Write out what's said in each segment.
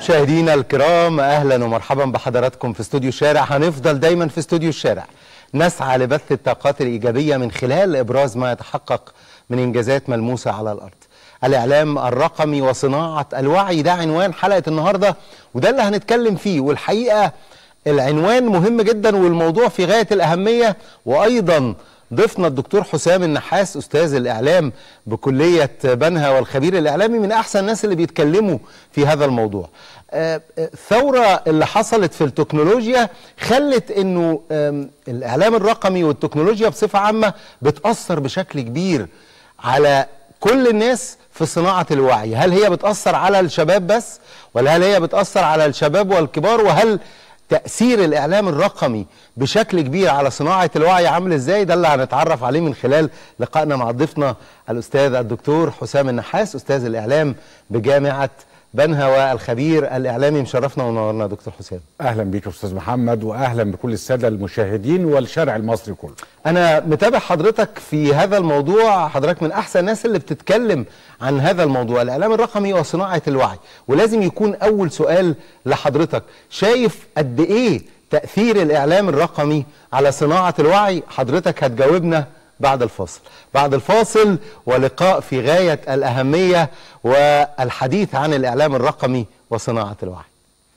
مشاهدينا الكرام اهلا ومرحبا بحضراتكم في استوديو الشارع هنفضل دايما في استوديو الشارع نسعى لبث الطاقات الايجابيه من خلال ابراز ما يتحقق من انجازات ملموسه على الارض الاعلام الرقمي وصناعه الوعي ده عنوان حلقه النهارده وده اللي هنتكلم فيه والحقيقه العنوان مهم جدا والموضوع في غايه الاهميه وايضا ضيفنا الدكتور حسام النحاس استاذ الاعلام بكليه بنها والخبير الاعلامي من احسن الناس اللي بيتكلموا في هذا الموضوع. الثوره اللي حصلت في التكنولوجيا خلت انه الاعلام الرقمي والتكنولوجيا بصفه عامه بتاثر بشكل كبير على كل الناس في صناعه الوعي، هل هي بتاثر على الشباب بس ولا هل هي بتاثر على الشباب والكبار وهل تأثير الإعلام الرقمي بشكل كبير على صناعة الوعي عامل إزاي ده اللي هنتعرف عليه من خلال لقائنا مع ضيفنا الأستاذ الدكتور حسام النحاس أستاذ الإعلام بجامعة بنها والخبير الإعلامي مشرفنا ونورنا دكتور حسام اهلا بيك يا استاذ محمد واهلا بكل الساده المشاهدين والشارع المصري كله أنا متابع حضرتك في هذا الموضوع حضرتك من أحسن الناس اللي بتتكلم عن هذا الموضوع الإعلام الرقمي وصناعة الوعي ولازم يكون أول سؤال لحضرتك شايف قد إيه تأثير الإعلام الرقمي على صناعة الوعي حضرتك هتجاوبنا بعد الفاصل بعد الفاصل ولقاء في غاية الأهمية والحديث عن الإعلام الرقمي وصناعة الوعي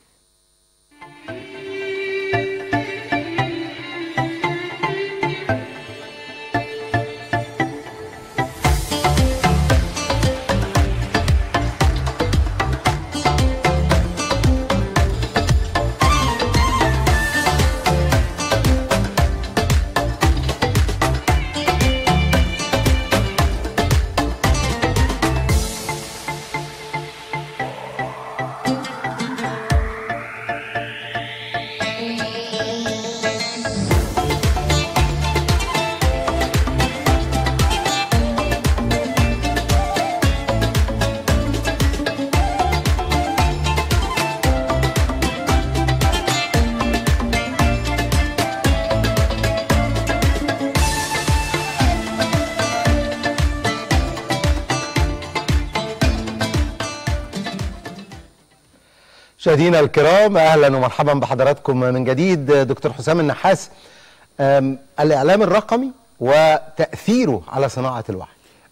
مشاهدينا الكرام اهلا ومرحبا بحضراتكم من جديد دكتور حسام النحاس الاعلام الرقمي وتاثيره على صناعه الوعي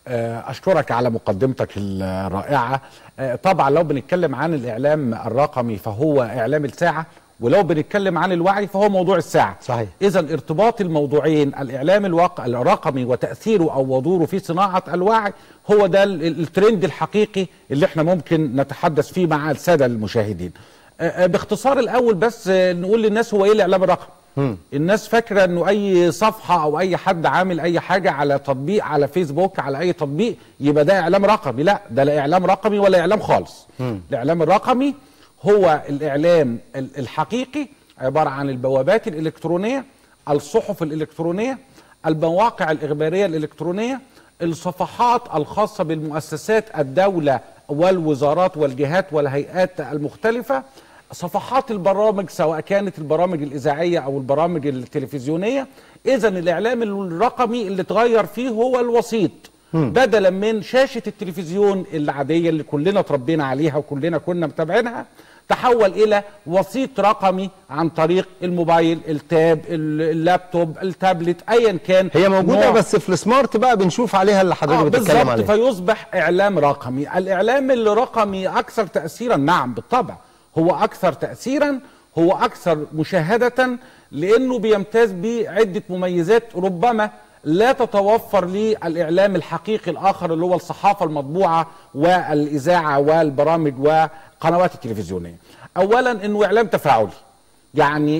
اشكرك على مقدمتك الرائعه طبعا لو بنتكلم عن الاعلام الرقمي فهو اعلام الساعه ولو بنتكلم عن الوعي فهو موضوع الساعه صحيح اذا ارتباط الموضوعين الاعلام الواقع الرقمي وتاثيره او ودوره في صناعه الوعي هو ده الترند الحقيقي اللي احنا ممكن نتحدث فيه مع الساده المشاهدين باختصار الاول بس نقول للناس هو ايه الاعلام الرقمي مم. الناس فاكره انه اي صفحه او اي حد عامل اي حاجه على تطبيق على فيسبوك على اي تطبيق يبقى ده اعلام رقمي لا ده لا اعلام رقمي ولا اعلام خالص مم. الاعلام الرقمي هو الاعلام الحقيقي عباره عن البوابات الالكترونيه الصحف الالكترونيه المواقع الاخباريه الالكترونيه الصفحات الخاصه بالمؤسسات الدوله والوزارات والجهات والهيئات المختلفه صفحات البرامج سواء كانت البرامج الاذاعيه او البرامج التلفزيونيه اذا الاعلام الرقمي اللي اتغير فيه هو الوسيط بدلا من شاشه التلفزيون العاديه اللي كلنا اتربينا عليها وكلنا كنا متابعينها تحول الى وسيط رقمي عن طريق الموبايل التاب اللابتوب التابلت ايا كان هي موجوده نوع. بس في السمارت بقى بنشوف عليها اللي حضرتك آه بتتكلم بالظبط عليه فيصبح اعلام رقمي الاعلام الرقمي اكثر تاثيرا نعم بالطبع هو اكثر تاثيرا هو اكثر مشاهده لانه بيمتاز بعده مميزات ربما لا تتوفر للاعلام الحقيقي الاخر اللي هو الصحافه المطبوعه والاذاعه والبرامج وقنوات التلفزيونيه اولا انه اعلام تفاعلي يعني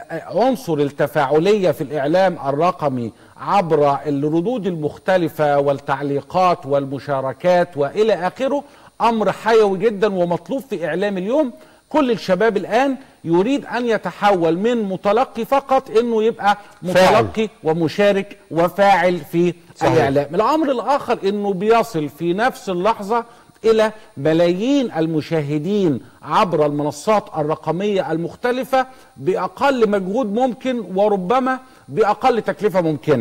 عنصر التفاعليه في الاعلام الرقمي عبر الردود المختلفه والتعليقات والمشاركات والى اخره امر حيوي جدا ومطلوب في اعلام اليوم كل الشباب الان يريد ان يتحول من متلقي فقط انه يبقى فاعل. متلقي ومشارك وفاعل في صحيح. الاعلام الامر الاخر انه بيصل في نفس اللحظه الى ملايين المشاهدين عبر المنصات الرقميه المختلفه باقل مجهود ممكن وربما باقل تكلفه ممكنه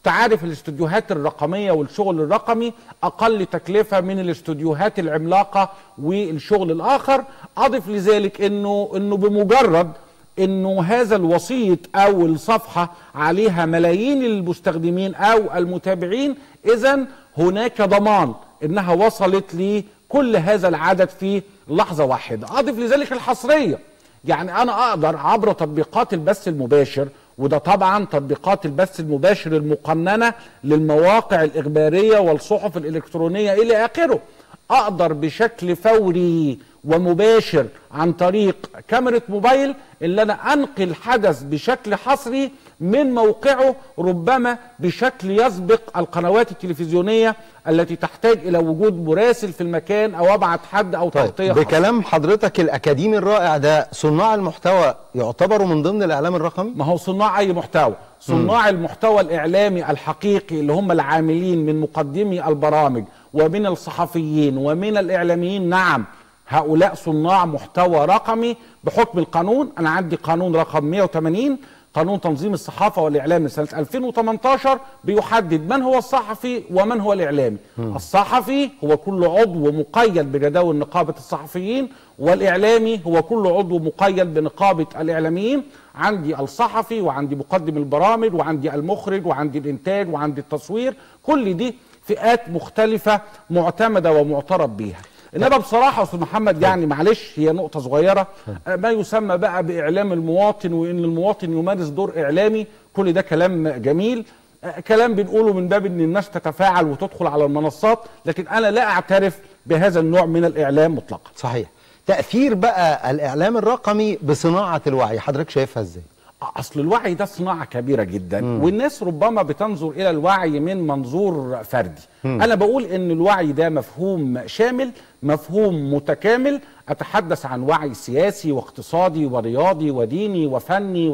تعرف الاستوديوهات الرقميه والشغل الرقمي اقل تكلفه من الاستوديوهات العملاقه والشغل الاخر اضف لذلك انه انه بمجرد انه هذا الوسيط او الصفحه عليها ملايين المستخدمين او المتابعين اذا هناك ضمان انها وصلت لكل هذا العدد في لحظه واحده اضف لذلك الحصريه يعني انا اقدر عبر تطبيقات البث المباشر وده طبعا تطبيقات البث المباشر المقننه للمواقع الاخباريه والصحف الالكترونيه الى اخره اقدر بشكل فوري ومباشر عن طريق كاميرا موبايل اللي انا انقل حدث بشكل حصري من موقعه ربما بشكل يسبق القنوات التلفزيونيه التي تحتاج الى وجود مراسل في المكان او ابعت حد او طيب تغطيه خاصة. بكلام حضرتك الاكاديمي الرائع ده صناع المحتوى يعتبروا من ضمن الاعلام الرقمي ما هو صناع اي محتوى صناع المحتوى الاعلامي الحقيقي اللي هم العاملين من مقدمي البرامج ومن الصحفيين ومن الاعلاميين نعم هؤلاء صناع محتوى رقمي بحكم القانون انا عندي قانون رقم 180 قانون تنظيم الصحافه والاعلام من سنه 2018 بيحدد من هو الصحفي ومن هو الاعلامي الصحفي هو كل عضو مقيد بجداول نقابه الصحفيين والاعلامي هو كل عضو مقيد بنقابه الاعلاميين عندي الصحفي وعندي مقدم البرامج وعندي المخرج وعندي الانتاج وعندي التصوير كل دي فئات مختلفه معتمده ومعترف بيها انما بصراحه يا استاذ محمد يعني معلش هي نقطه صغيره ما يسمى بقى باعلام المواطن وان المواطن يمارس دور اعلامي كل ده كلام جميل آه، كلام بنقوله من باب ان الناس تتفاعل وتدخل على المنصات لكن انا لا اعترف بهذا النوع من الاعلام مطلقا صحيح تاثير بقى الاعلام الرقمي بصناعه الوعي حضرتك شايفها ازاي اصل الوعي ده صناعه كبيره جدا والناس ربما بتنظر الى الوعي من منظور فردي انا بقول ان الوعي ده مفهوم شامل مفهوم متكامل اتحدث عن وعي سياسي واقتصادي ورياضي وديني وفني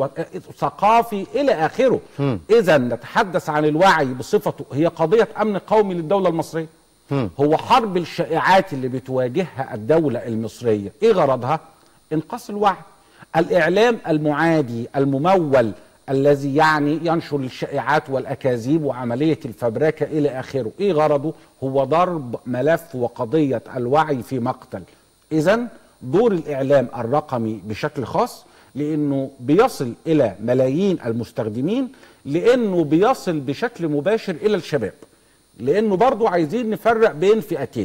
وثقافي الى اخره اذا نتحدث عن الوعي بصفته هي قضيه امن قومي للدوله المصريه هو حرب الشائعات اللي بتواجهها الدوله المصريه ايه غرضها انقاص الوعي الاعلام المعادي الممول الذي يعني ينشر الشائعات والاكاذيب وعمليه الفبركه الى اخره ايه غرضه هو ضرب ملف وقضيه الوعي في مقتل اذا دور الاعلام الرقمي بشكل خاص لانه بيصل الى ملايين المستخدمين لانه بيصل بشكل مباشر الى الشباب لانه برضو عايزين نفرق بين فئتين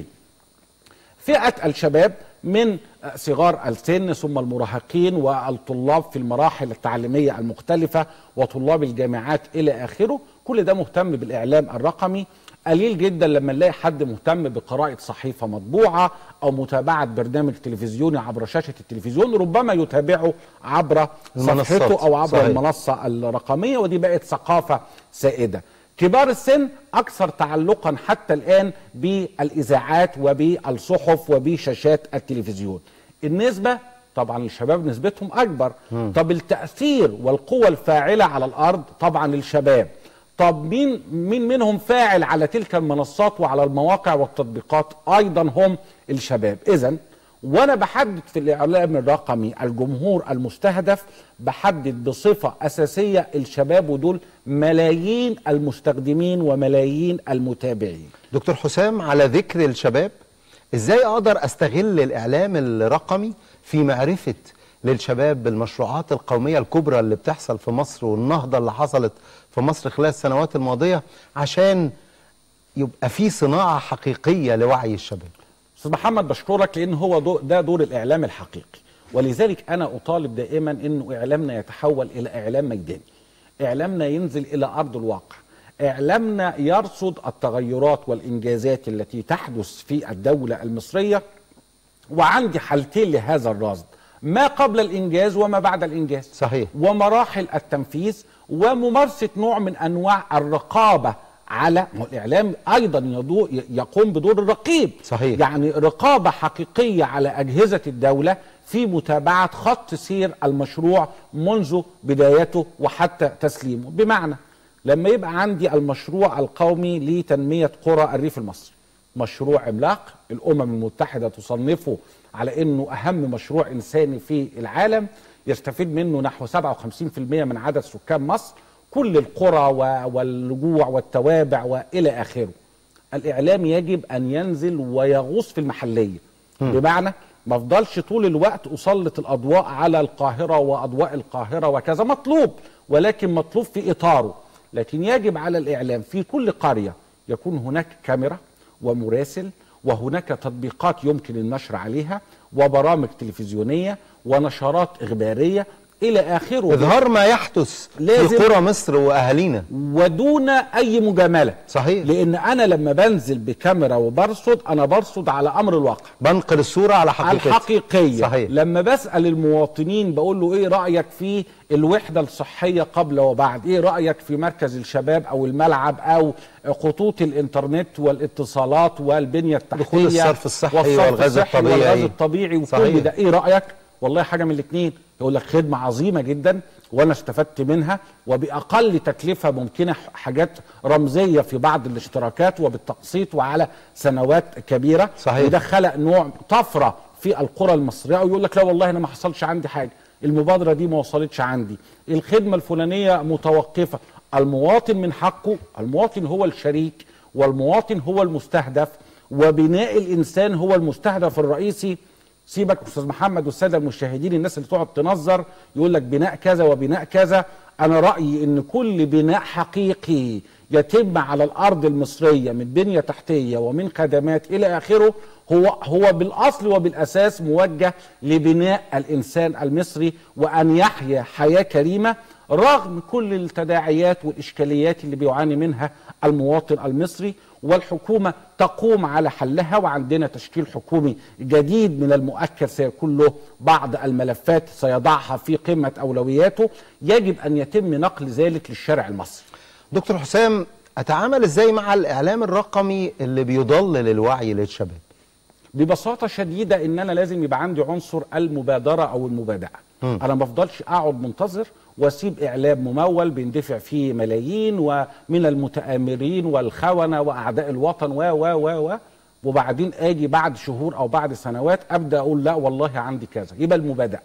فئة الشباب من صغار السن ثم المراهقين والطلاب في المراحل التعليمية المختلفة وطلاب الجامعات إلى آخره كل ده مهتم بالإعلام الرقمي قليل جدا لما نلاقي حد مهتم بقراءة صحيفة مطبوعة أو متابعة برنامج تلفزيوني عبر شاشة التلفزيون ربما يتابعه عبر المنصات. صفحته أو عبر صحيح. المنصة الرقمية ودي بقت ثقافة سائدة كبار السن أكثر تعلقا حتى الآن بالإذاعات وبالصحف وبشاشات التلفزيون النسبة طبعا الشباب نسبتهم أكبر طب التأثير والقوة الفاعلة على الأرض طبعا الشباب طب مين مين منهم فاعل على تلك المنصات وعلى المواقع والتطبيقات ايضا هم الشباب اذا وانا بحدد في الاعلام الرقمي الجمهور المستهدف بحدد بصفه اساسيه الشباب ودول ملايين المستخدمين وملايين المتابعين دكتور حسام على ذكر الشباب ازاي اقدر استغل الاعلام الرقمي في معرفه للشباب بالمشروعات القوميه الكبرى اللي بتحصل في مصر والنهضه اللي حصلت في مصر خلال السنوات الماضيه عشان يبقى في صناعه حقيقيه لوعي الشباب استاذ محمد بشكرك لان هو دو ده دور الاعلام الحقيقي ولذلك انا اطالب دائما انه اعلامنا يتحول الى اعلام ميداني اعلامنا ينزل الى ارض الواقع اعلامنا يرصد التغيرات والانجازات التي تحدث في الدوله المصريه وعندي حالتين لهذا الرصد ما قبل الانجاز وما بعد الانجاز صحيح. ومراحل التنفيذ وممارسه نوع من انواع الرقابه على ما هو الاعلام ايضا يدو يقوم بدور الرقيب صحيح. يعني رقابه حقيقيه على اجهزه الدوله في متابعه خط سير المشروع منذ بدايته وحتى تسليمه بمعنى لما يبقى عندي المشروع القومي لتنميه قرى الريف المصري مشروع عملاق الامم المتحده تصنفه على انه اهم مشروع انساني في العالم يستفيد منه نحو 57% من عدد سكان مصر كل القرى و- والرجوع والتوابع والى اخره الاعلام يجب ان ينزل ويغوص في المحليه بمعنى ما افضلش طول الوقت اسلط الاضواء على القاهره واضواء القاهره وكذا مطلوب ولكن مطلوب في اطاره لكن يجب على الاعلام في كل قريه يكون هناك كاميرا ومراسل وهناك تطبيقات يمكن النشر عليها وبرامج تلفزيونيه ونشرات اخباريه الى اخره اظهار ما يحدث في لازم- قرى مصر واهالينا ودون اي مجامله صحيح. لان انا لما بنزل بكاميرا وبرصد انا برصد على امر الواقع بنقل الصوره على حقيقتها الحقيقيه صحيح لما بسال المواطنين بقول له ايه رايك في الوحده الصحيه قبل وبعد ايه رايك في مركز الشباب او الملعب او خطوط الانترنت والاتصالات والبنيه التحتيه دخول الصرف الصحي والصرف والغاز الصحي الطبيعي. والغاز الطبيعي وكل صحيح. ده ايه رايك والله حاجه من الاثنين يقول لك خدمه عظيمه جدا وانا استفدت منها وباقل تكلفه ممكنه حاجات رمزيه في بعض الاشتراكات وبالتقسيط وعلى سنوات كبيره صحيح. وده خلق نوع طفره في القرى المصريه ويقول لك لا والله انا ما حصلش عندي حاجه المبادره دي ما وصلتش عندي الخدمه الفلانيه متوقفه المواطن من حقه المواطن هو الشريك والمواطن هو المستهدف وبناء الانسان هو المستهدف الرئيسي سيبك استاذ محمد والساده المشاهدين الناس اللي تقعد تنظر يقول لك بناء كذا وبناء كذا انا رايي ان كل بناء حقيقي يتم على الارض المصريه من بنيه تحتيه ومن خدمات الى اخره هو هو بالاصل وبالاساس موجه لبناء الانسان المصري وان يحيا حياه كريمه رغم كل التداعيات والاشكاليات اللي بيعاني منها المواطن المصري والحكومه تقوم على حلها وعندنا تشكيل حكومي جديد من المؤكد سيكون له بعض الملفات سيضعها في قمه اولوياته يجب ان يتم نقل ذلك للشارع المصري دكتور حسام اتعامل ازاي مع الاعلام الرقمي اللي بيضلل الوعي للشباب ببساطه شديده ان انا لازم يبقى عندي عنصر المبادره او المبادئه انا ما افضلش اقعد منتظر واسيب اعلام ممول بيندفع فيه ملايين ومن المتآمرين والخونه واعداء الوطن و و و و وبعدين اجي بعد شهور او بعد سنوات ابدا اقول لا والله عندي كذا يبقى المبادئه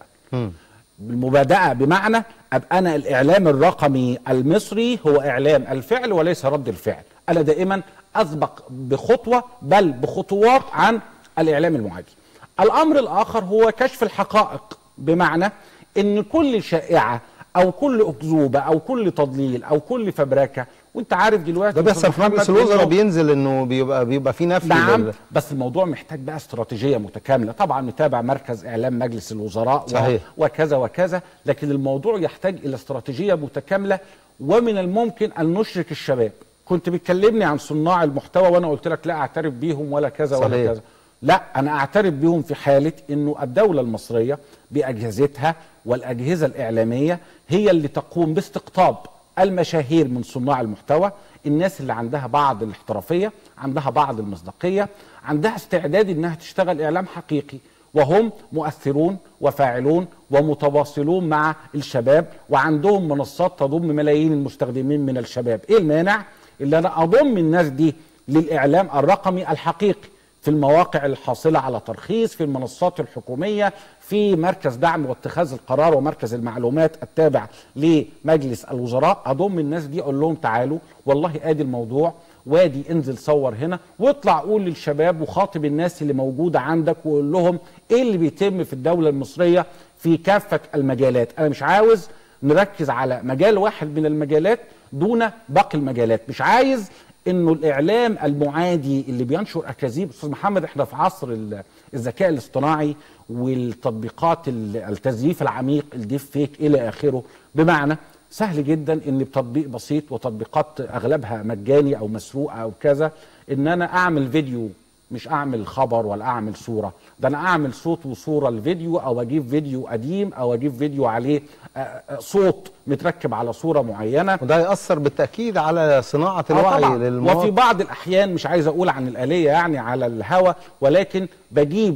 المبادئه بمعنى ابقى انا الاعلام الرقمي المصري هو اعلام الفعل وليس رد الفعل انا دائما اسبق بخطوه بل بخطوات عن الاعلام المعادي الامر الاخر هو كشف الحقائق بمعنى ان كل شائعه او كل اكذوبه او كل تضليل او كل فبركه وانت عارف دلوقتي ده بيحصل في محمد مجلس الوزراء إنه- بينزل انه بيبقى بيبقى في نفي نعم لل- بس الموضوع محتاج بقى استراتيجيه متكامله طبعا متابع مركز اعلام مجلس الوزراء و- صحيح. وكذا وكذا لكن الموضوع يحتاج الى استراتيجيه متكامله ومن الممكن ان نشرك الشباب كنت بتكلمني عن صناع المحتوى وانا قلت لك لا اعترف بيهم ولا كذا ولا صحيح. كذا لا انا اعترف بهم في حاله انه الدوله المصريه باجهزتها والاجهزه الاعلاميه هي اللي تقوم باستقطاب المشاهير من صناع المحتوى الناس اللي عندها بعض الاحترافيه عندها بعض المصداقيه عندها استعداد انها تشتغل اعلام حقيقي وهم مؤثرون وفاعلون ومتواصلون مع الشباب وعندهم منصات تضم ملايين المستخدمين من الشباب ايه المانع اللي انا اضم الناس دي للاعلام الرقمي الحقيقي في المواقع الحاصلة على ترخيص في المنصات الحكومية في مركز دعم واتخاذ القرار ومركز المعلومات التابع لمجلس الوزراء أضم الناس دي أقول لهم تعالوا والله آدي الموضوع وادي انزل صور هنا واطلع قول للشباب وخاطب الناس اللي موجودة عندك وقول لهم ايه اللي بيتم في الدولة المصرية في كافة المجالات أنا مش عاوز نركز على مجال واحد من المجالات دون باقي المجالات مش عايز انه الاعلام المعادي اللي بينشر اكاذيب استاذ محمد احنا في عصر ال- الذكاء الاصطناعي والتطبيقات ال- التزييف العميق الديب فيك الى اخره بمعنى سهل جدا ان بتطبيق بسيط وتطبيقات اغلبها مجاني او مسروقه او كذا ان انا اعمل فيديو مش اعمل خبر ولا اعمل صوره ده انا اعمل صوت وصوره الفيديو او اجيب فيديو قديم او اجيب فيديو عليه آه، آه، صوت متركب على صوره معينه وده يأثر بالتأكيد على صناعة آه الوعي طبعا وفي للمواطن بعض الاحيان مش عايز اقول عن الاليه يعني على الهوى ولكن بجيب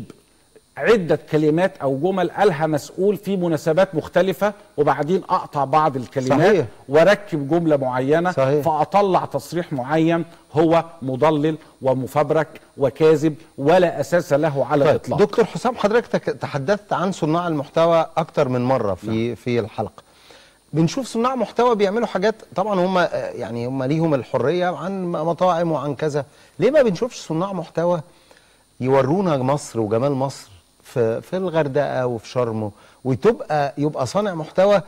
عدة كلمات أو جمل قالها مسؤول في مناسبات مختلفة وبعدين أقطع بعض الكلمات صحيح. وأركب جملة معينة صحيح. فأطلع تصريح معين هو مضلل ومفبرك وكاذب ولا أساس له على طيب الإطلاق دكتور حسام حضرتك تك- تحدثت عن صناع المحتوى أكتر من مرة في في الحلقة بنشوف صناع محتوى بيعملوا حاجات طبعا هم آه، يعني هم ليهم الحريه عن مطاعم وعن كذا ليه ما بنشوفش صناع محتوى يورونا مصر وجمال مصر في في الغردقه وفي شرم وتبقى يبقى صانع محتوى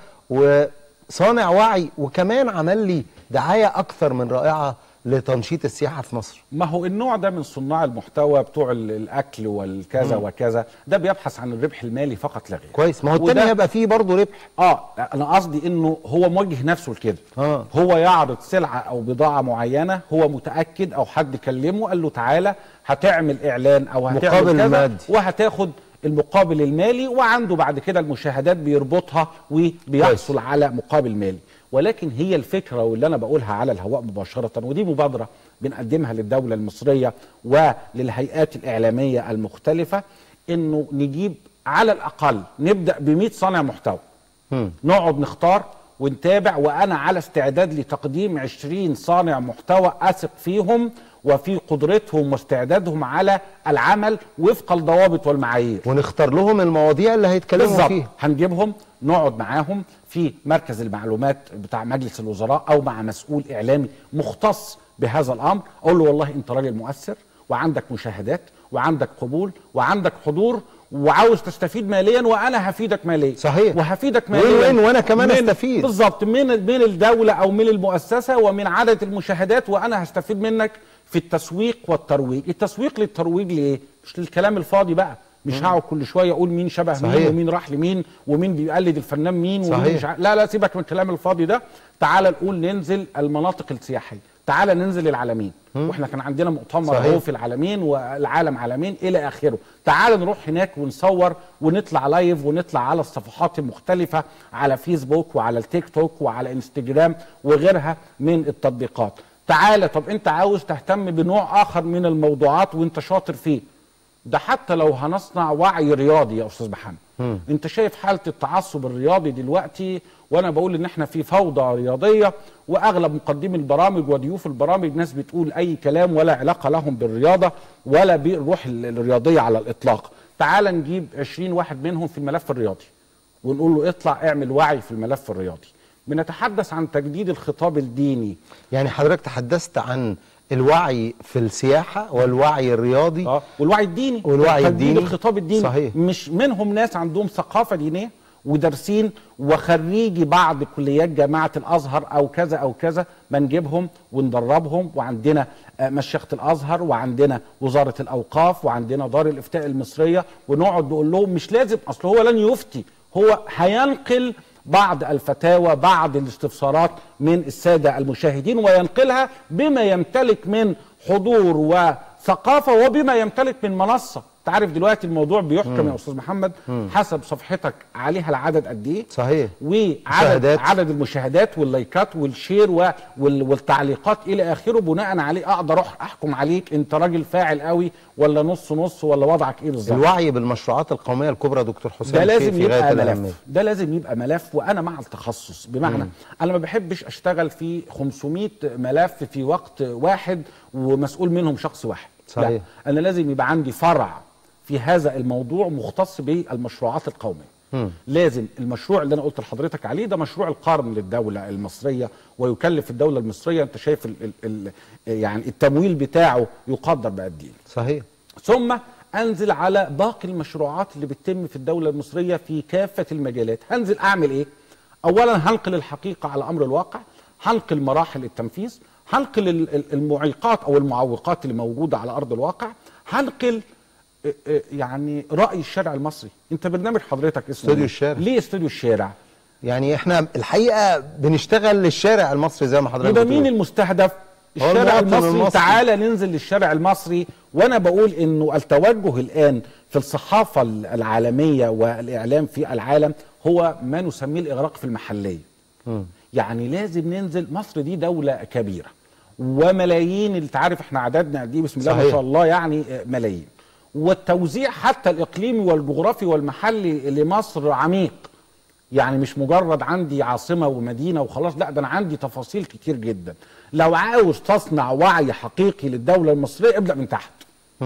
وصانع وعي وكمان عمل لي دعايه اكثر من رائعه لتنشيط السياحه في مصر ما هو النوع ده من صناع المحتوى بتوع ال- الاكل والكذا وكذا ده بيبحث عن الربح المالي فقط لا غير كويس ما هو التاني وده- هيبقى فيه برضه ربح اه انا قصدي انه هو موجه نفسه لكده آه. هو يعرض سلعه او بضاعه معينه هو متاكد او حد كلمه قال له تعالى هتعمل اعلان او هتعمل مقابل كذا مادي. وهتاخد المقابل المالي وعنده بعد كده المشاهدات بيربطها وبيحصل كويس. على مقابل مالي ولكن هي الفكره واللي انا بقولها على الهواء مباشره ودي مبادره بنقدمها للدوله المصريه وللهيئات الاعلاميه المختلفه انه نجيب على الاقل نبدا ب 100 صانع محتوى مم. نقعد نختار ونتابع وانا على استعداد لتقديم 20 صانع محتوى اثق فيهم وفي قدرتهم واستعدادهم على العمل وفق الضوابط والمعايير ونختار لهم المواضيع اللي هيتكلموا بالظبط فيها هنجيبهم نقعد معاهم في مركز المعلومات بتاع مجلس الوزراء او مع مسؤول اعلامي مختص بهذا الامر اقول له والله انت راجل مؤثر وعندك مشاهدات وعندك قبول وعندك حضور وعاوز تستفيد ماليا وانا هفيدك ماليا صحيح. وهفيدك وين ماليا وين وأنا كمان من- أستفيد. بالظبط من من الدوله او من المؤسسه ومن عدد المشاهدات وانا هستفيد منك في التسويق والترويج التسويق للترويج ليه مش للكلام الفاضي بقى مش هقعد كل شويه اقول مين شبه صحيح. مين ومين راح لمين ومين بيقلد الفنان مين ومين صحيح. مش ع... لا لا سيبك من الكلام الفاضي ده تعال نقول ننزل المناطق السياحيه تعال ننزل العالمين واحنا كان عندنا مؤتمر صحيح. اهو في العالمين والعالم عالمين الى اخره تعال نروح هناك ونصور ونطلع لايف ونطلع على الصفحات المختلفه على فيسبوك وعلى التيك توك وعلى انستجرام وغيرها من التطبيقات تعال طب انت عاوز تهتم بنوع اخر من الموضوعات وانت شاطر فيه ده حتى لو هنصنع وعي رياضي يا استاذ محمد انت شايف حاله التعصب الرياضي دلوقتي وانا بقول ان احنا في فوضى رياضيه واغلب مقدمي البرامج وضيوف البرامج ناس بتقول اي كلام ولا علاقه لهم بالرياضه ولا بالروح ال- الرياضيه على الاطلاق تعال نجيب 20 واحد منهم في الملف الرياضي ونقول له اطلع اعمل وعي في الملف الرياضي بنتحدث عن تجديد الخطاب الديني يعني حضرتك تحدثت عن الوعي في السياحه والوعي الرياضي اه والوعي الديني والوعي تجديد الديني. الخطاب الديني صحيح. مش منهم ناس عندهم ثقافه دينيه ودارسين وخريجي بعض كليات جامعه الازهر او كذا او كذا بنجيبهم وندربهم وعندنا آه، مشيخه الازهر وعندنا وزاره الاوقاف وعندنا دار الافتاء المصريه ونقعد نقول لهم مش لازم اصل هو لن يفتي هو هينقل بعض الفتاوى بعض الاستفسارات من الساده المشاهدين وينقلها بما يمتلك من حضور وثقافه وبما يمتلك من منصه انت عارف دلوقتي الموضوع بيحكم يا استاذ محمد حسب صفحتك عليها العدد قد ايه صحيح وعدد مشاهدات. عدد المشاهدات واللايكات والشير و- وال- والتعليقات الى اخره بناء عليه اقدر أح- احكم عليك انت راجل فاعل قوي ولا نص نص ولا وضعك ايه بالظبط الوعي بالمشروعات القوميه الكبرى دكتور حسام ده شيء لازم في غاية يبقى الأهمية. ملف ده لازم يبقى ملف وانا مع التخصص بمعنى انا ما بحبش اشتغل في 500 ملف في وقت واحد ومسؤول منهم شخص واحد صحيح. لا انا لازم يبقى عندي فرع في هذا الموضوع مختص بالمشروعات القوميه لازم المشروع اللي انا قلت لحضرتك عليه ده مشروع القرن للدوله المصريه ويكلف الدوله المصريه انت شايف ال ال ال يعني التمويل بتاعه يقدر بقد ايه صحيح ثم انزل على باقي المشروعات اللي بتتم في الدوله المصريه في كافه المجالات هنزل اعمل ايه اولا هنقل الحقيقه على امر الواقع هنقل مراحل التنفيذ هنقل ال- ال- المعيقات او المعوقات اللي موجوده على ارض الواقع هنقل آه، آه، يعني راي الشارع المصري انت برنامج حضرتك اسمه استوديو إيه؟ الشارع. ليه استوديو الشارع يعني احنا الحقيقه بنشتغل للشارع المصري زي ما حضرتك يبقى بتقول مين المستهدف هو الشارع المواطن المصري, المصري. تعالى ننزل للشارع المصري وانا بقول انه التوجه الان في الصحافه العالميه والاعلام في العالم هو ما نسميه الاغراق في المحليه يعني لازم ننزل مصر دي دوله كبيره وملايين اللي تعرف احنا عددنا قد ايه بسم الله ما صحيح. شاء الله يعني آه، ملايين والتوزيع حتى الاقليمي والجغرافي والمحلي لمصر عميق يعني مش مجرد عندي عاصمة ومدينة وخلاص لا ده أنا عندي تفاصيل كتير جدا لو عاوز تصنع وعي حقيقي للدولة المصرية ابدأ من تحت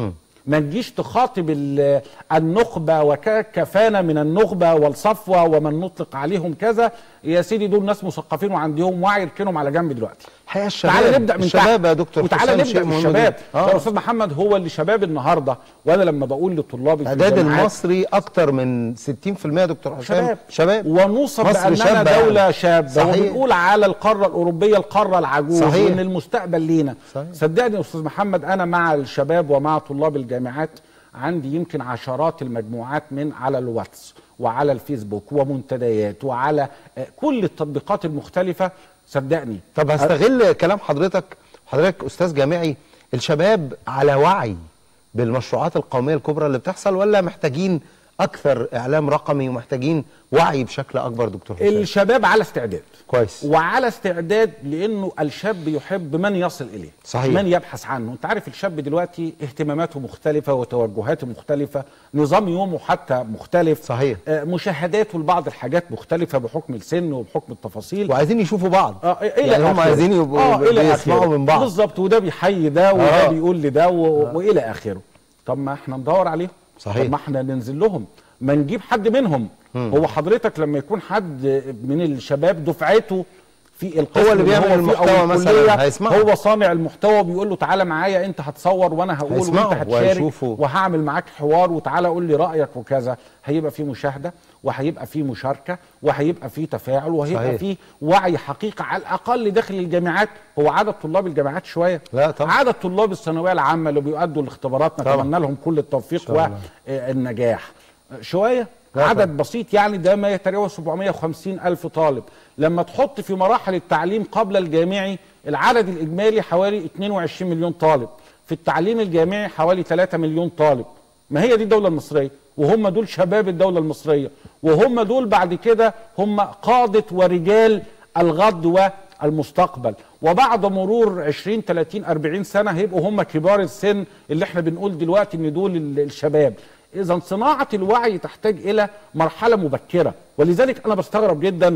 ما تجيش تخاطب ال- النخبه وكفانا من النخبه والصفوه ومن نطلق عليهم كذا يا سيدي دول ناس مثقفين وعندهم وعي اركنهم على جنب دلوقتي الحقيقه الشباب تعالى نبدا من الشباب تحت يا دكتور وتعالى حسام نبدا شيء من مهم الشباب جدا. يا استاذ محمد هو اللي شباب النهارده وانا لما بقول لطلابي في الاعداد الجامعات المصري اكتر من 60% يا دكتور حسام شباب شباب ونوصف مصر باننا شابة دوله يعني. شابه صحيح. وبنقول على القاره الاوروبيه القاره العجوز صحيح. وان المستقبل لينا صحيح. صدقني يا استاذ محمد انا مع الشباب ومع طلاب الجامعات عندي يمكن عشرات المجموعات من على الواتس وعلى الفيسبوك ومنتديات وعلى آه، كل التطبيقات المختلفه صدقني طب هستغل كلام حضرتك حضرتك استاذ جامعي الشباب على وعي بالمشروعات القوميه الكبرى اللي بتحصل ولا محتاجين اكثر اعلام رقمي ومحتاجين وعي بشكل اكبر دكتور حسام الشباب على استعداد كويس وعلى استعداد لانه الشاب يحب من يصل اليه صحيح. من يبحث عنه انت عارف الشاب دلوقتي اهتماماته مختلفه وتوجهاته مختلفه نظام يومه حتى مختلف صحيح. آه مشاهداته لبعض الحاجات مختلفه بحكم السن وبحكم التفاصيل وعايزين يشوفوا بعض اه الى يعني هم آخره. عايزين يبقوا آه إلى بيسمعوا آخره. من بعض بالظبط وده بيحيي ده وده آه. بيقول لده و... والى اخره طب ما احنا ندور عليهم صحيح. طب ما احنا ننزل لهم ما نجيب حد منهم هو حضرتك لما يكون حد من الشباب دفعته في القسم هو اللي بيعمل فيه المحتوى أو مثلاً، الكلية، هيسمعه. هو صانع المحتوى بيقول له تعالى معايا انت هتصور وانا هقول هيسمعه وانت هتشارك وهيشوفه. وهعمل معاك حوار وتعالى قول لي رايك وكذا هيبقى في مشاهده وهيبقى في مشاركه وهيبقى في تفاعل وهيبقى صحيح. في وعي حقيقه على الاقل داخل الجامعات هو عدد طلاب الجامعات شويه لا طبعا. عدد طلاب الثانويه العامه اللي بيؤدوا الاختبارات طبعا. نتمنى لهم كل التوفيق شاء الله. والنجاح شويه لا عدد طبعا. بسيط يعني ده ما يتجاوز 750 ألف طالب لما تحط في مراحل التعليم قبل الجامعي العدد الإجمالي حوالي 22 مليون طالب في التعليم الجامعي حوالي 3 مليون طالب ما هي دي الدولة المصرية وهم دول شباب الدولة المصرية وهم دول بعد كده هم قادة ورجال الغد والمستقبل وبعد مرور 20 30 40 سنة هيبقوا هم كبار السن اللي احنا بنقول دلوقتي ان دول ال- الشباب اذا صناعه الوعي تحتاج الى مرحله مبكره ولذلك انا بستغرب جدا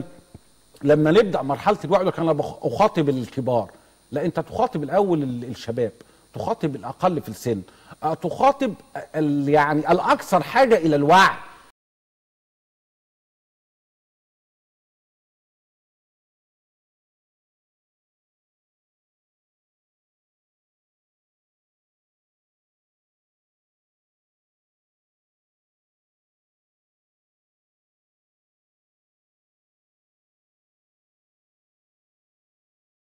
لما نبدا مرحله الوعي لك انا بخ- اخاطب الكبار لا انت تخاطب الاول ال- الشباب تخاطب الاقل في السن أه، تخاطب ال- يعني الاكثر حاجه الى الوعي